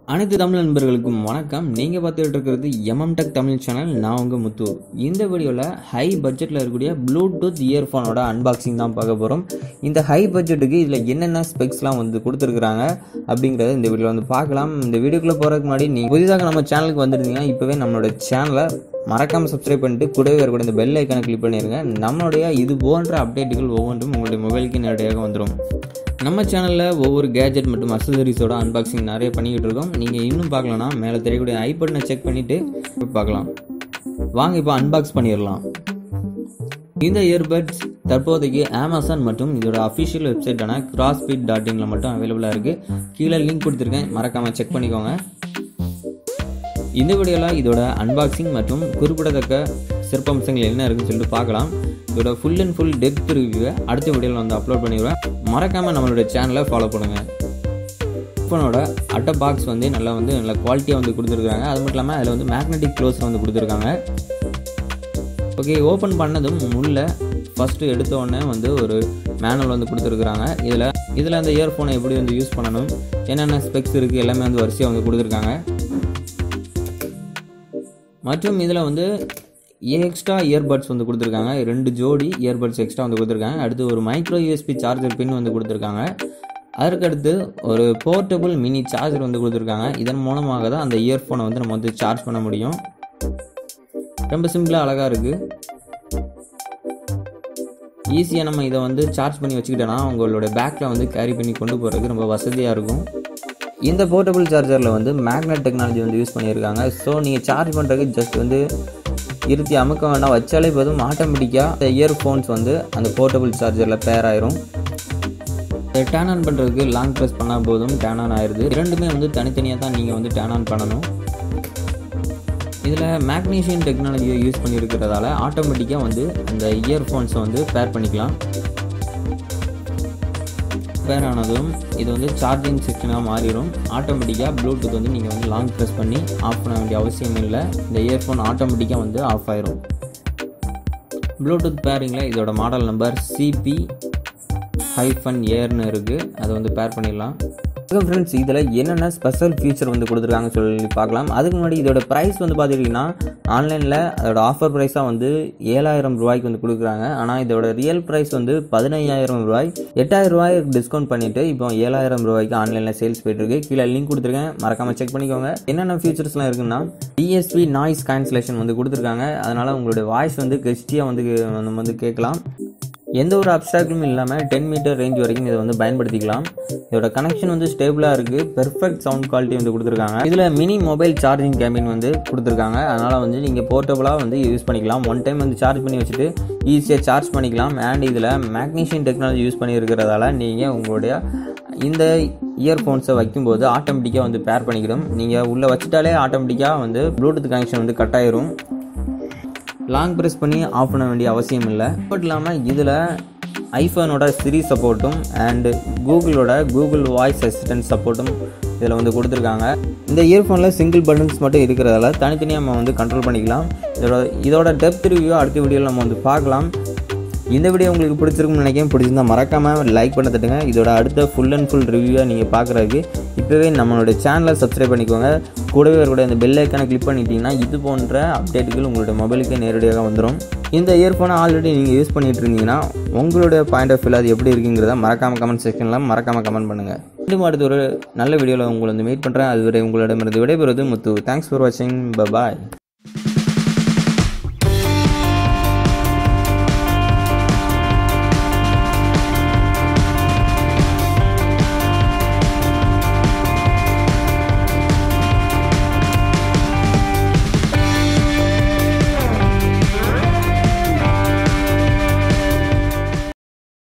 அனைத்து தமிழ் நண்பர்களுக்கும் வணக்கம் நீங்கள் பார்த்துட்டு இருக்கிறது எம்எம் டெக் தமிழ் சேனல் நான் உங்கள் முத்து இந்த வீடியோவில் ஹை பட்ஜெட்டில் இருக்கக்கூடிய ப்ளூடூத் இயர்ஃபோனோட அன்பாக்சிங் தான் பார்க்க போகிறோம் இந்த ஹை பட்ஜெட்டுக்கு இதில் என்னென்ன ஸ்பெக்ஸ்லாம் வந்து கொடுத்துருக்குறாங்க அப்படிங்கிறத இந்த வீடியோவில் வந்து பார்க்கலாம் இந்த வீடியோக்குள்ளே போகிறதுக்கு முன்னாடி நீங்கள் புதிதாக நம்ம சேனலுக்கு வந்திருந்தீங்கன்னா இப்போவே நம்மளோட சேனலை மறக்காமல் சப்ஸ்கிரைப் பண்ணிட்டு கூடவே இருக்கக்கூடிய இந்த பெல் ஐக்கானை கிளிக் பண்ணிடுங்க நம்மளுடைய இது போன்ற அப்டேட்டுகள் ஒவ்வொன்றும் உங்களுடைய மொபைலுக்கு நேரடியாக வந்துடும் நம்ம சேனலில் ஒவ்வொரு கேஜெட் மற்றும் அக்சசரிஸோட அன்பாக்சிங் நிறைய பண்ணிக்கிட்டு இருக்கோம் நீங்கள் இன்னும் பார்க்கலனா மேலே தெரியக்கூடிய ஐ பட்டனை செக் பண்ணிவிட்டு பார்க்கலாம் வாங்க இப்போ அன்பாக்ஸ் பண்ணிடலாம் இந்த இயர்பட்ஸ் தற்போதைக்கு அமேசான் மற்றும் இதோட அஃபிஷியல் வெப்சைட்டான கிராஸ்பீட் டாட் இனில் மட்டும் அவைலபிளாக இருக்குது கீழே லிங்க் கொடுத்துருக்கேன் மறக்காமல் செக் பண்ணிக்கோங்க இந்த வீடியோவில் இதோட அன்பாக்சிங் மற்றும் குறிப்பிடத்தக்க சிறப்பம்சங்கள் என்ன இருக்குன்னு சொல்லிட்டு பார்க்கலாம் இதோட ஃபுல் அண்ட் ஃபுல் டெப்த் ரிவ்யூவை அடுத்த வீடியோவில் வந்து அப்லோட் பண்ணிடுவேன் மறக்காமல் நம்மளோட சேனலை ஃபாலோ பண்ணுங்கள் ஃபோனோட அட்டை பாக்ஸ் வந்து நல்லா வந்து நல்ல குவாலிட்டியாக வந்து கொடுத்துருக்காங்க அது மட்டும் இல்லாமல் அதில் வந்து மேக்னெட்டிக் க்ளோஸ் வந்து கொடுத்துருக்காங்க ஓகே ஓப்பன் பண்ணதும் உள்ள ஃபஸ்ட்டு எடுத்த உடனே வந்து ஒரு மேனுவல் வந்து கொடுத்துருக்குறாங்க இதில் இதில் அந்த இயர்ஃபோனை எப்படி வந்து யூஸ் பண்ணணும் என்னென்ன ஸ்பெக்ஸ் இருக்குது எல்லாமே வந்து வரிசையாக வந்து கொடுத்துருக்காங்க மற்றும் இதில் வந்து எக்ஸ்ட்ரா இயர்பட்ஸ் வந்து கொடுத்துருக்காங்க ரெண்டு ஜோடி இயர்பட்ஸ் எக்ஸ்ட்ரா வந்து கொடுத்துருக்காங்க அடுத்து ஒரு மைக்ரோ யூஎஸ்பி சார்ஜர் பின் வந்து கொடுத்துருக்காங்க அதற்கடுத்து ஒரு போர்ட்டபுள் மினி சார்ஜர் வந்து கொடுத்துருக்காங்க இதன் மூலமாக தான் அந்த இயர்ஃபோனை வந்து நம்ம வந்து சார்ஜ் பண்ண முடியும் ரொம்ப சிம்பிளாக அழகாக இருக்குது ஈஸியாக நம்ம இதை வந்து சார்ஜ் பண்ணி வச்சுக்கிட்டோன்னா உங்களோட பேக்கில் வந்து கேரி பண்ணி கொண்டு போகிறதுக்கு ரொம்ப வசதியாக இருக்கும் இந்த போர்ட்டபுள் சார்ஜரில் வந்து மேக்னெட் டெக்னாலஜி வந்து யூஸ் பண்ணியிருக்காங்க ஸோ நீங்கள் சார்ஜ் பண்ணுறதுக்கு ஜஸ்ட் வந்து இருத்தி அமுக்க வேண்டாம் வச்சாலே போதும் ஆட்டோமேட்டிக்காக இந்த இயர்ஃபோன்ஸ் வந்து அந்த போர்ட்டபுள் சார்ஜரில் பேர் ஆயிரும் டேன் ஆன் பண்ணுறதுக்கு லாங் ப்ரெஸ் பண்ணால் போதும் டேன் ஆன் ஆயிடுது ரெண்டுமே வந்து தனித்தனியாக தான் நீங்கள் வந்து டேன் ஆன் பண்ணணும் இதில் மேக்னீஷியன் டெக்னாலஜியை யூஸ் பண்ணியிருக்கிறதால ஆட்டோமேட்டிக்காக வந்து அந்த இயர்ஃபோன்ஸை வந்து பேர் பண்ணிக்கலாம் பேர் ஆனதும் இது வந்து சார்ஜிங் செக்ஷனாக மாறிடும் ஆட்டோமேட்டிக்காக ப்ளூடூத் வந்து நீங்கள் வந்து லாங் ப்ரெஸ் பண்ணி ஆஃப் பண்ண வேண்டிய அவசியம் இல்லை இந்த இயர்ஃபோன் ஆட்டோமேட்டிக்காக வந்து ஆஃப் ஆயிரும் ப்ளூடூத் பேரிங்கில் இதோட model number C B hyphen இருக்குது அதை வந்து பேர் பண்ணிடலாம் ஃப்ரெண்ட்ஸ் இதில் என்னென்ன ஸ்பெஷல் ஃபீச்சர் வந்து கொடுத்துருக்காங்க சொல்லி பார்க்கலாம் அதுக்கு முன்னாடி இதோட ப்ரைஸ் வந்து பார்த்துக்கிட்டிங்கன்னா ஆன்லைனில் அதோட ஆஃபர் ப்ரைஸாக வந்து ஏழாயிரம் ரூபாய்க்கு வந்து கொடுக்குறாங்க ஆனால் இதோட ரியல் ப்ரைஸ் வந்து பதினையாயிரம் ரூபாய் எட்டாயிரம் ரூபாய் டிஸ்கவுண்ட் பண்ணிவிட்டு இப்போ ஏழாயிரம் ரூபாய்க்கு ஆன்லைனில் சேல்ஸ் போயிட்டுருக்கு கீழே லிங்க் கொடுத்துருக்கேன் மறக்காமல் செக் பண்ணிக்கோங்க என்னென்ன ஃபீச்சர்ஸ்லாம் இருக்குன்னா டிஎஸ்பி நாய்ஸ் கேன்சலேஷன் வந்து கொடுத்துருக்காங்க அதனால் உங்களுடைய வாய்ஸ் வந்து கெஸ்டியாக வந்து நம்ம வந்து கேட்கலாம் எந்த ஒரு அப்டாக்டும் இல்லாமல் டென் மீட்டர் ரேஞ்ச் வரைக்கும் இதை வந்து பயன்படுத்திக்கலாம் இதோட கனெக்ஷன் வந்து ஸ்டேபிளாக இருக்குது பெர்ஃபெக்ட் சவுண்ட் குவாலிட்டி வந்து கொடுத்துருக்காங்க இதில் மினி மொபைல் சார்ஜிங் கேபின் வந்து கொடுத்துருக்காங்க அதனால் வந்து நீங்கள் போர்ட்டபுளாக வந்து யூஸ் பண்ணிக்கலாம் ஒன் டைம் வந்து சார்ஜ் பண்ணி வச்சுட்டு ஈஸியாக சார்ஜ் பண்ணிக்கலாம் அண்ட் இதில் மேக்னீஷியன் டெக்னாலஜி யூஸ் பண்ணியிருக்கிறதால நீங்கள் உங்களுடைய இந்த இயர்ஃபோன்ஸை வைக்கும்போது ஆட்டோமேட்டிக்காக வந்து பேர் பண்ணிக்கிடும் நீங்கள் உள்ளே வச்சுட்டாலே ஆட்டோமேட்டிக்காக வந்து ப்ளூடூத் கனெக்ஷன் வந்து கட் ஆயிரும் லாங் ப்ரெஸ் பண்ணி ஆஃப் பண்ண வேண்டிய அவசியம் இல்லை பட் இல்லாமல் இதில் ஐஃபோனோட சிரி சப்போர்ட்டும் அண்டு கூகுளோட கூகுள் வாய்ஸ் அசிஸ்டன்ட் சப்போர்ட்டும் இதில் வந்து கொடுத்துருக்காங்க இந்த இயர்ஃபோனில் சிங்கிள் பட்டன்ஸ் மட்டும் இருக்கிறதால தனித்தனியாக நம்ம வந்து கண்ட்ரோல் பண்ணிக்கலாம் இதோட இதோட டெப்த் ரிவ்யூ அடுத்த வீடியோவில் நம்ம வந்து பார்க்கலாம் இந்த வீடியோ உங்களுக்கு பிடிச்சிருக்குன்னு நினைக்கிறேன் பிடிச்சிருந்தா மறக்காமல் லைக் பண்ண தட்டுங்க இதோட அடுத்த ஃபுல் அண்ட் ஃபுல் ரிவ்யூவை நீங்கள் பார்க்குறதுக்கு இப்போவே நம்மளோட சேனலை சப்ஸ்கிரைப் பண்ணிக்கோங்க கூடவே வரக்கூடிய அந்த பெல் ஐக்கானை கிளிக் பண்ணிட்டீங்கன்னா இது போன்ற அப்டேட்டுகள் உங்களோட மொபைலுக்கு நேரடியாக வந்துடும் இந்த இயர்ஃபோனை ஆல்ரெடி நீங்கள் யூஸ் பண்ணிகிட்டு இருந்தீங்கன்னா உங்களுடைய பாயிண்ட் ஆஃப் வியூ அது எப்படி இருக்குங்கிறத மறக்காமல் கமெண்ட் செக்ஷனில் மறக்காமல் கமெண்ட் பண்ணுங்கள் மீண்டும் அடுத்த ஒரு நல்ல வீடியோவில் உங்களை வந்து மீட் பண்ணுறேன் அதுவரை உங்களிடமிருந்து விடைபெறுவது முத்து தேங்க்ஸ் ஃபார் வாட்சிங் பாய்